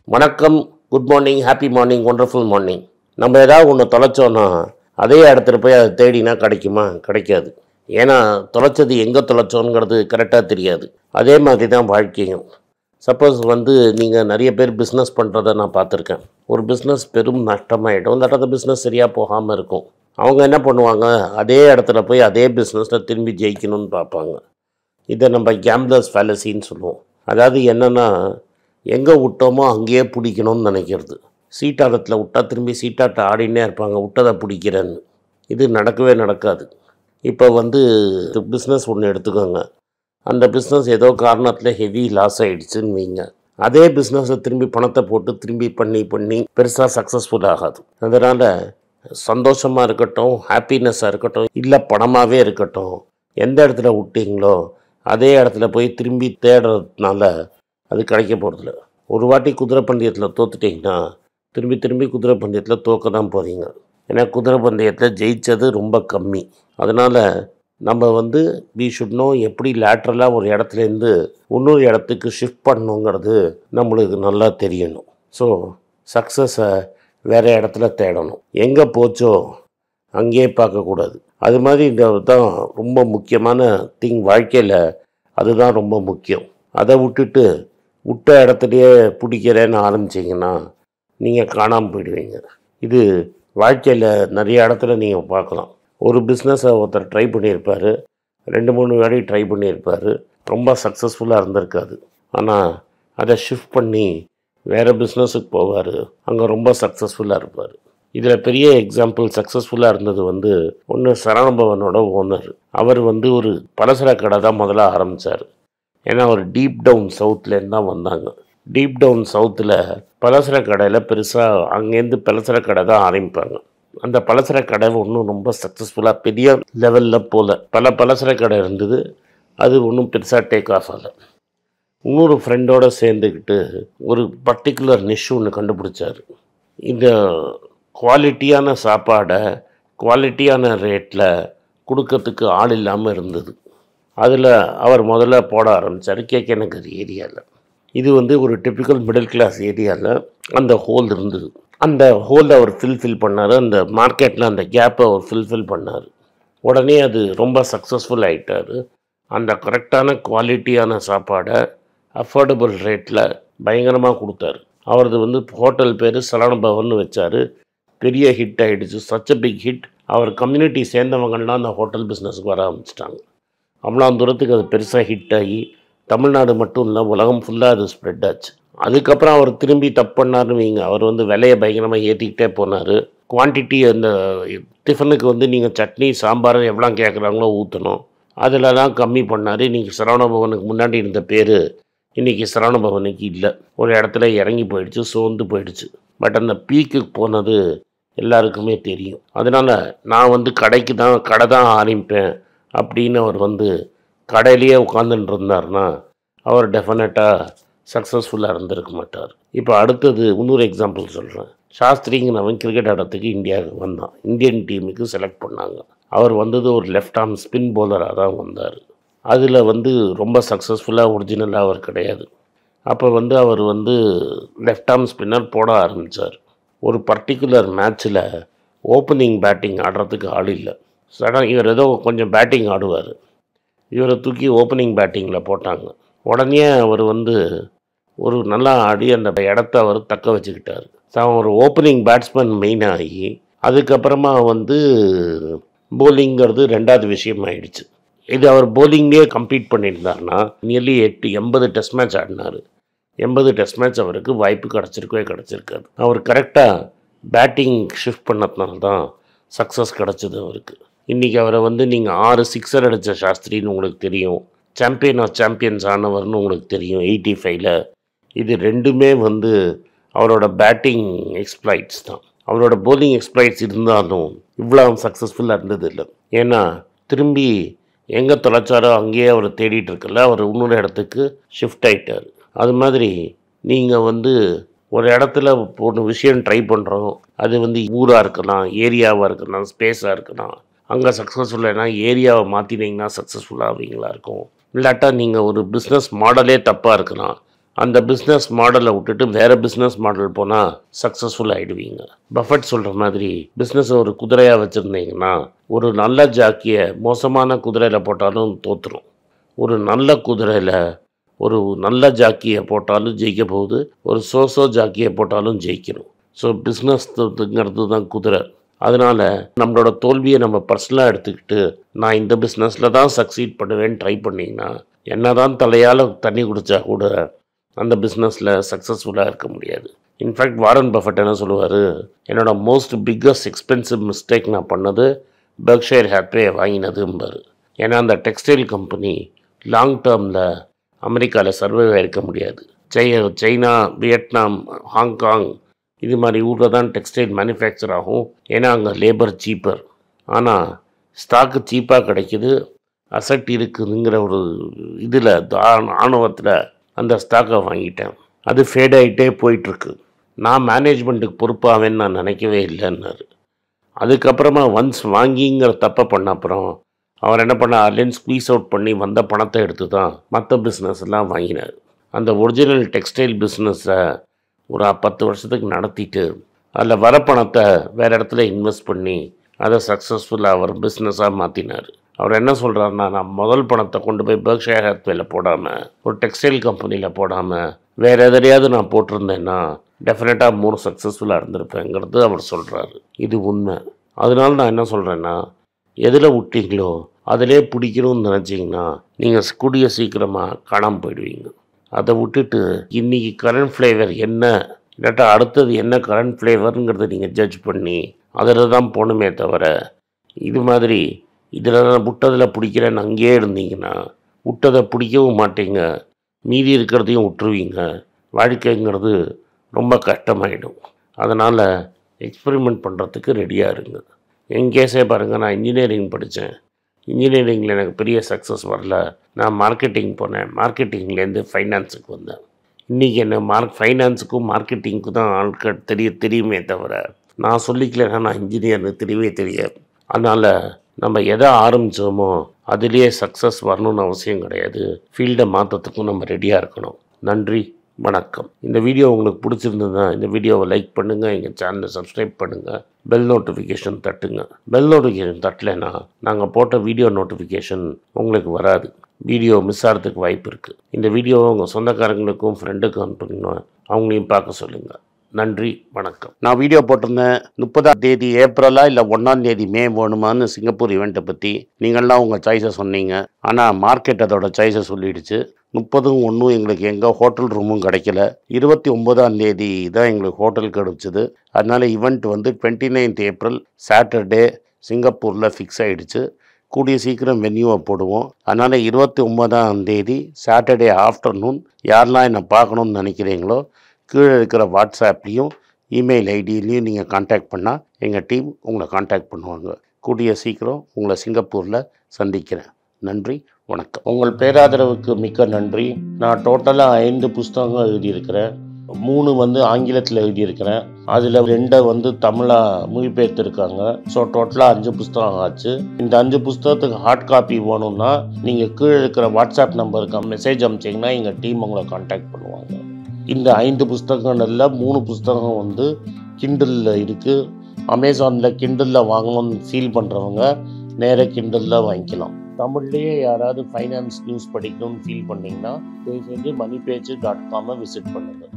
வணக்கம் good morning happy morning wonderful morning நம்ம ஏதாவது ஒன்று தொலைச்சோன்னா அதே இடத்துல போய் அதை தேடினா கிடைக்குமா கிடைக்காது ஏன்னா தொலைச்சது எங்கே தொலைச்சோங்கிறது கரெக்டாக தெரியாது அதே மாதிரி தான் வாழ்க்கையும் சப்போஸ் வந்து நீங்கள் நிறைய பேர் பிஸ்னஸ் பண்ணுறத நான் பார்த்துருக்கேன் ஒரு பிஸ்னஸ் பெரும் நஷ்டமாயிடும் அந்த இடத்துல பிஸ்னஸ் சரியாக போகாமல் இருக்கும் அவங்க என்ன பண்ணுவாங்க அதே இடத்துல போய் அதே பிஸ்னஸில் திரும்பி ஜெயிக்கணும்னு பார்ப்பாங்க இதை நம்ம கேம்லர்ஸ் ஃபேலசின்னு சொல்லுவோம் அதாவது என்னென்னா எங்கே விட்டோமோ அங்கேயே பிடிக்கணும்னு நினைக்கிறது சீட்டாட்டத்தில் விட்டா திரும்பி சீட்டாட்ட ஆடினே இருப்பாங்க விட்டதை பிடிக்கிறேன்னு இது நடக்கவே நடக்காது இப்போ வந்து பிஸ்னஸ் ஒன்று எடுத்துக்கோங்க அந்த பிஸ்னஸ் ஏதோ காரணத்தில் ஹெவி லாஸ் ஆகிடுச்சுன்னு வைங்க அதே பிஸ்னஸை திரும்பி பணத்தை போட்டு திரும்பி பண்ணி பண்ணி பெருசாக சக்ஸஸ்ஃபுல் ஆகாது அதனால் சந்தோஷமாக இருக்கட்டும் ஹாப்பினஸ்ஸாக இருக்கட்டும் இல்லை பணமாகவே இருக்கட்டும் எந்த இடத்துல விட்டீங்களோ அதே இடத்துல போய் திரும்பி தேடுறதுனால அது கிடைக்க போகிறதில்ல ஒரு வாட்டி குதிரை பந்தயத்தில் தோத்துட்டிங்கன்னா திரும்பி திரும்பி குதிரை பந்தயத்தில் தோக்க தான் போகிறீங்க ஏன்னா குதிரை பந்தயத்தில் ஜெயித்தது ரொம்ப கம்மி அதனால் நம்ம வந்து வி ஷுட் நோ எப்படி லேட்ரலாக ஒரு இடத்துலேருந்து இன்னொரு இடத்துக்கு ஷிஃப்ட் பண்ணணுங்கிறது நம்மளுக்கு நல்லா தெரியணும் ஸோ சக்ஸஸை வேறு இடத்துல தேடணும் எங்கே போச்சோ அங்கேயே பார்க்கக்கூடாது அது மாதிரி இந்த தான் ரொம்ப முக்கியமான திங் வாழ்க்கையில் அதுதான் ரொம்ப முக்கியம் அதை விட்டுட்டு விட்ட இடத்துலையே பிடிக்கிறேன்னு ஆரம்பிச்சிங்கன்னா நீங்கள் காணாமல் போயிடுவீங்க இது வாழ்க்கையில் நிறைய இடத்துல நீங்கள் பார்க்கலாம் ஒரு பிஸ்னஸை ஒருத்தர் ட்ரை பண்ணியிருப்பார் ரெண்டு மூணு வாட்டி ட்ரை பண்ணியிருப்பார் ரொம்ப சக்ஸஸ்ஃபுல்லாக இருந்திருக்காது ஆனால் அதை ஷிஃப்ட் பண்ணி வேறு பிஸ்னஸுக்கு போவார் அங்கே ரொம்ப சக்ஸஸ்ஃபுல்லாக இருப்பார் இதில் பெரிய எக்ஸாம்பிள் சக்ஸஸ்ஃபுல்லாக இருந்தது வந்து ஒன்று சரவணபவனோட ஓனர் அவர் வந்து ஒரு பலசர கடை தான் முதல்ல ஆரம்பித்தார் ஏன்னா அவர் டீப் டவுன் சவுத்துலேருந்து தான் வந்தாங்க டீப் டவுன் சவுத்தில் பலசர கடையில் பெருசாக அங்கேருந்து பலசர கடை தான் ஆரம்பிப்பாங்க அந்த பலசர கடை ஒன்றும் ரொம்ப சக்ஸஸ்ஃபுல்லாக பெரிய லெவலில் போகல பல பலசர கடை இருந்தது அது ஒன்றும் பெருசாக டேக் ஆஃப் ஆகலை இன்னொரு ஃப்ரெண்டோட சேர்ந்துக்கிட்டு ஒரு பர்டிகுலர் நிஷ் ஒன்று கண்டுபிடிச்சாரு இந்த குவாலிட்டியான சாப்பாடை குவாலிட்டியான ரேட்டில் கொடுக்கறதுக்கு ஆள் இல்லாமல் இருந்தது அதில் அவர் முதல்ல போட ஆரம்பித்தார் கேகே நகர் ஏரியாவில் இது வந்து ஒரு டிப்பிக்கல் மிடில் கிளாஸ் ஏரியாவில் அந்த ஹோல் இருந்தது அந்த ஹோலை அவர் ஃபில்ஃபில் பண்ணார் அந்த மார்க்கெட்டில் அந்த கேப்பை அவர் ஃபில்ஃபில் பண்ணார் உடனே அது ரொம்ப சக்ஸஸ்ஃபுல் ஆகிட்டார் அந்த கரெக்டான குவாலிட்டியான சாப்பாடை அஃபோர்டபுள் ரேட்டில் பயங்கரமாக கொடுத்தாரு அவரது வந்து ஹோட்டல் பேர் சலன பவன் வச்சார் பெரிய ஹிட் ஆகிடுச்சு சச் a பிக் ஹிட் அவர் கம்யூனிட்டி சேர்ந்தவங்கள்லாம் அந்த ஹோட்டல் பிஸ்னஸுக்கு வர ஆரம்பிச்சிட்டாங்க அவ்வளோ தூரத்துக்கு அது பெருசாக ஹிட் ஆகி தமிழ்நாடு மட்டும் இல்லை உலகம் ஃபுல்லாக அது ஸ்ப்ரெட் ஆச்சு அதுக்கப்புறம் அவர் திரும்பி தப்பு பண்ணாருன்னு வைங்க அவர் வந்து விலையை பயங்கரமாக ஏற்றிக்கிட்டே போனார் குவான்டிட்டி அந்த டிஃபனுக்கு வந்து நீங்கள் சட்னி சாம்பார் எவ்வளோ கேட்குறாங்களோ ஊற்றணும் அதிலலாம் கம்மி பண்ணார் இன்றைக்கி சரவண பவனுக்கு முன்னாடி இருந்த பேர் இன்றைக்கி சரவண பவனுக்கு இல்லை ஒரு இடத்துல இறங்கி போயிடுச்சு சோர்ந்து போயிடுச்சு பட் அந்த பீக்குக்கு போனது எல்லாருக்குமே தெரியும் அதனால் நான் வந்து கடைக்கு தான் கடை தான் ஆரம்பிப்பேன் அப்படின்னு அவர் வந்து கடையிலேயே உட்காந்துட்டு இருந்தார்னா அவர் டெஃபினட்டாக சக்ஸஸ்ஃபுல்லாக இருந்திருக்க மாட்டார் இப்போ அடுத்தது இன்னொரு எக்ஸாம்பிள் சொல்கிறேன் சாஸ்திரிங்கிறவன் கிரிக்கெட் ஆடத்துக்கு இந்தியாவுக்கு வந்தான் இந்தியன் டீமுக்கு செலக்ட் பண்ணாங்க அவர் வந்தது ஒரு லெஃப்ட் ஆர்ம் ஸ்பின் பவுலராக தான் வந்தார் அதில் வந்து ரொம்ப சக்ஸஸ்ஃபுல்லாக ஒரிஜினலாக அவர் கிடையாது அப்போ வந்து அவர் வந்து லெஃப்ட் ஆர்ம் ஸ்பின்னர் போட ஆரம்பித்தார் ஒரு பர்டிகுலர் மேட்ச்சில் ஓப்பனிங் பேட்டிங் ஆடுறதுக்கு ஆள் இல்லை சடன் இவர் ஏதோ கொஞ்சம் பேட்டிங் ஆடுவார் இவரை தூக்கி ஓப்பனிங் பேட்டிங்கில் போட்டாங்க உடனே அவர் வந்து ஒரு நல்லா ஆடி அந்த இடத்த அவர் தக்க வச்சுக்கிட்டார் அவன் ஒரு ஓப்பனிங் பேட்ஸ்மேன் மெயின் ஆகி அதுக்கப்புறமா வந்து போலிங்கிறது ரெண்டாவது விஷயம் ஆயிடுச்சு இது அவர் போலிங்லேயே கம்ப்ளீட் பண்ணியிருந்தாருன்னா நியர்லி எட்டு எண்பது டெஸ்ட் மேட்ச் ஆடினார் எண்பது டெஸ்ட் மேட்ச் அவருக்கு வாய்ப்பு கிடச்சிருக்கவே கிடச்சிருக்காது அவர் கரெக்டாக பேட்டிங் ஷிஃப்ட் பண்ணதுனால தான் சக்ஸஸ் கிடச்சிது அவருக்கு இன்றைக்கி அவரை வந்து நீங்கள் ஆறு சிக்ஸர் அடித்த சாஸ்திரின்னு உங்களுக்கு தெரியும் சாம்பியன் ஆஃப் சாம்பியன்ஸ் ஆனவர்னு உங்களுக்கு தெரியும் எயிட்டி ஃபைவ்ல இது ரெண்டுமே வந்து அவரோட பேட்டிங் எக்ஸ்ப்ளைட்ஸ் தான் அவரோட bowling எக்ஸ்ப்ளைட்ஸ் இருந்தாலும் இவ்வளோ சக்ஸஸ்ஃபுல்லாக இருந்தது இல்லை ஏன்னா திரும்பி எங்கே தொலைச்சாரோ அங்கேயே அவர் தேடிட்டு இருக்கல அவர் இன்னொரு இடத்துக்கு ஷிஃப்ட் ஆயிட்டார் அது மாதிரி நீங்கள் வந்து ஒரு இடத்துல ஒரு விஷயம் ட்ரை பண்ணுறோம் அது வந்து ஊராக இருக்கலாம் ஏரியாவாக இருக்கலாம் ஸ்பேஸாக இருக்கலாம் அங்கே சக்ஸஸ்ஃபுல்லானா ஏரியாவை மாற்றினீங்கன்னா சக்ஸஸ்ஃபுல்லாக ஆவீங்களா இருக்கும் இல்லாட்டா நீங்கள் ஒரு பிஸ்னஸ் மாடலே தப்பாக இருக்கலாம் அந்த பிஸ்னஸ் மாடலை விட்டுட்டு வேறு பிஸ்னஸ் மாடல் போனால் சக்ஸஸ்ஃபுல் ஆகிடுவீங்க பஃபட் சொல்கிற மாதிரி பிஸ்னஸ் ஒரு குதிரையாக வச்சுருந்தீங்கன்னா ஒரு நல்ல ஜாக்கியை மோசமான குதிரையில் போட்டாலும் தோற்றுரும் ஒரு நல்ல குதிரையில் ஒரு நல்ல ஜாக்கியை போட்டாலும் ஜெயிக்க போகுது ஒரு சோசோ ஜாக்கியை போட்டாலும் ஜெயிக்கணும் ஸோ பிஸ்னஸ்ங்கிறது தான் குதிரை அதனால் நம்மளோட தோல்வியை நம்ம பர்சனலாக எடுத்துக்கிட்டு நான் இந்த பிஸ்னஸில் தான் சக்சீட் பண்ணுவேன்னு ட்ரை பண்ணிங்கன்னா என்ன தான் தலையால் தண்ணி குடித்தா கூட அந்த பிஸ்னஸில் சக்ஸஸ்ஃபுல்லாக இருக்க முடியாது இன்ஃபேக்ட் வாரன் பஃபட் என்ன சொல்லுவார் என்னோட மோஸ்ட் பிக்கஸ்ட் எக்ஸ்பென்சிவ் மிஸ்டேக் நான் பண்ணது பெர்க்ஷயர் ஹேப்பே வாங்கினதும்பார் ஏன்னா அந்த டெக்ஸ்டைல் கம்பெனி லாங் டேர்மில் அமெரிக்காவில் சர்வைவ் ஆகிருக்க முடியாது சை சைனா வியட்நாம் ஹாங்காங் இது மாதிரி ஊரில் தான் டெக்ஸ்டைல் மேனுஃபேக்சர் ஆகும் ஏன்னா அங்கே லேபர் சீப்பர் ஆனால் ஸ்டாக்கு சீப்பாக கிடைக்குது அசட் இருக்குதுங்கிற ஒரு இதில் ஆணவத்தில் அந்த ஸ்டாக்கை வாங்கிட்டேன் அது ஃபேட் ஆகிட்டே போயிட்டுருக்கு நான் மேனேஜ்மெண்ட்டுக்கு பொறுப்பாவேன்னு நான் நினைக்கவே இல்லைன்னாரு அதுக்கப்புறமா ஒன்ஸ் வாங்கிங்கிற தப்பை பண்ண அப்புறம் அவர் என்ன பண்ண அதுலேருந்து ஸ்குவீஸ் அவுட் பண்ணி வந்த பணத்தை எடுத்து தான் மற்ற பிஸ்னஸ் எல்லாம் வாங்கினார் அந்த ஒரிஜினல் டெக்ஸ்டைல் பிஸ்னஸை ஒரு பத்து வருஷத்துக்கு நடத்திட்டு அதில் வர பணத்தை வேறு இடத்துல இன்வெஸ்ட் பண்ணி அதை சக்ஸஸ்ஃபுல்லாக அவர் பிஸ்னஸாக மாற்றினார் அவர் என்ன சொல்கிறாருன்னா நான் முதல் பணத்தை கொண்டு போய் பெர்க்ஷயர் ஹேத்வேல போடாமல் ஒரு டெக்ஸ்டைல் கம்பெனியில் போடாமல் வேறு எதிலையாவது நான் போட்டிருந்தேன்னா டெஃபினட்டாக மூணு சக்ஸஸ்ஃபுல்லாக இருந்திருப்பேங்கிறது அவர் சொல்கிறாரு இது உண்மை அதனால நான் என்ன சொல்கிறேன்னா எதில் விட்டீங்களோ அதிலே பிடிக்கணும்னு நினச்சிங்கன்னா நீங்கள் கூடிய சீக்கிரமாக காணாமல் போயிடுவீங்க அதை விட்டுட்டு இன்றைக்கி கரண்ட் ஃப்ளேவர் என்ன இல்லாட்டா அடுத்தது என்ன கரண்ட் ஃப்ளேவருங்கிறத நீங்கள் ஜட்ஜ் பண்ணி அதில் தான் போகணுமே தவிர இது மாதிரி இதில் நான் விட்டதில் பிடிக்கிறேன்னு அங்கேயே இருந்தீங்கன்னா விட்டதை பிடிக்கவும் மாட்டீங்க மீதி இருக்கிறதையும் விட்டுருவீங்க வாழ்க்கைங்கிறது ரொம்ப கஷ்டமாயிடும் அதனால் எக்ஸ்பெரிமெண்ட் பண்ணுறதுக்கு ரெடியாக இருங்க என் கேஸே பாருங்கள் நான் இன்ஜினியரிங் படித்தேன் இன்ஜினியரிங்கில் எனக்கு பெரிய சக்ஸஸ் வரல நான் மார்க்கெட்டிங் போனேன் மார்க்கெட்டிங்லேருந்து ஃபைனான்ஸுக்கு வந்தேன் இன்றைக்கி என்ன மார்க் ஃபைனான்ஸுக்கும் மார்க்கெட்டிங்க்கும் தான் ஆட்கள் தெரிய தெரியுமே தவிர நான் சொல்லிக்கலைன்னா நான் இன்ஜினியர்னு தெரியவே தெரியாது அதனால் நம்ம எதை ஆரம்பித்தோமோ அதுலேயே சக்ஸஸ் வரணும்னு அவசியம் கிடையாது ஃபீல்டை மாற்றத்துக்கும் நம்ம ரெடியாக இருக்கணும் நன்றி வணக்கம் இந்த வீடியோ உங்களுக்கு பிடிச்சிருந்ததுன்னா இந்த வீடியோவை லைக் பண்ணுங்கள் எங்கள் சேனலை சப்ஸ்கிரைப் பண்ணுங்கள் பெல் நோட்டிஃபிகேஷன் தட்டுங்க பெல் நோட்டிஃபிகேஷன் தட்டலைன்னா நாங்கள் போட்ட வீடியோ நோட்டிஃபிகேஷன் உங்களுக்கு வராது வீடியோ மிஸ் ஆகிறதுக்கு வாய்ப்பு இருக்குது இந்த வீடியோவை உங்கள் சொந்தக்காரங்களுக்கும் ஃப்ரெண்டுக்கும் அனுப்புனீங்கன்னா அவங்களையும் பார்க்க சொல்லுங்கள் நன்றி வணக்கம் நான் வீடியோ போட்டிருந்தேன் முப்பதாம் தேதி ஏப்ரலா இல்லை ஒன்றாம் தேதி மே வேணுமான்னு சிங்கப்பூர் ஈவெண்ட்டை பற்றி நீங்கள்லாம் உங்கள் சாய்ஸை சொன்னீங்க ஆனால் மார்க்கெட் அதோட சாய்ஸை சொல்லிடுச்சு முப்பதும் ஒன்றும் எங்களுக்கு எங்கே ஹோட்டல் ரூமும் கிடைக்கல இருபத்தி ஒன்பதாம் தேதி தான் எங்களுக்கு ஹோட்டல் கிடச்சிது அதனால் ஈவெண்ட் வந்து டுவெண்ட்டி நைன்த் ஏப்ரல் சாட்டர்டே சிங்கப்பூரில் ஃபிக்ஸ் ஆகிடுச்சு கூடிய சீக்கிரம் வென்யூவை போடுவோம் அதனால் இருபத்தி ஒன்பதாம் தேதி சாட்டர்டே ஆஃப்டர்நூன் யாரெல்லாம் என்னை பார்க்கணுன்னு நினைக்கிறீங்களோ கீழே இருக்கிற வாட்ஸ்அப்லேயும் இமெயில் ஐடியிலையும் நீங்கள் காண்டாக்ட் பண்ணால் எங்கள் டீம் உங்களை காண்டாக்ட் பண்ணுவாங்க கூடிய சீக்கிரம் உங்களை சிங்கப்பூரில் சந்திக்கிறேன் நன்றி வணக்கம் உங்கள் பேராதரவுக்கு மிக்க நன்றி நான் டோட்டலாக ஐந்து புஸ்தகங்கள் எழுதியிருக்கிறேன் மூணு வந்து ஆங்கிலத்தில் எழுதியிருக்கிறேன் அதில் ரெண்டை வந்து தமிழாக மொழிபெயர்த்துருக்காங்க ஸோ டோட்டலாக அஞ்சு புஸ்தகம் ஆச்சு இந்த அஞ்சு புஸ்தகத்துக்கு ஹார்ட் காப்பி வேணும்னா நீங்கள் கீழே இருக்கிற வாட்ஸ்அப் நம்பருக்கு மெசேஜ் அனுப்பிச்சிங்கன்னா எங்கள் டீம் உங்களை காண்டாக்ட் பண்ணுவாங்க இந்த ஐந்து புஸ்தகங்கள்ல மூணு புஸ்தகம் வந்து கிண்டலில் இருக்குது அமேசானில் கிண்டலில் வாங்கணும்னு ஃபீல் பண்ணுறவங்க நேராக கிண்டலில் வாங்கிக்கலாம் தமிழ்லேயே யாராவது ஃபைனான்ஸ் நியூஸ் படிக்கணும்னு ஃபீல் பண்ணிங்கன்னா தயவு செஞ்சு மணி பேஜ் டாட் காமை விசிட் பண்ணுங்கள்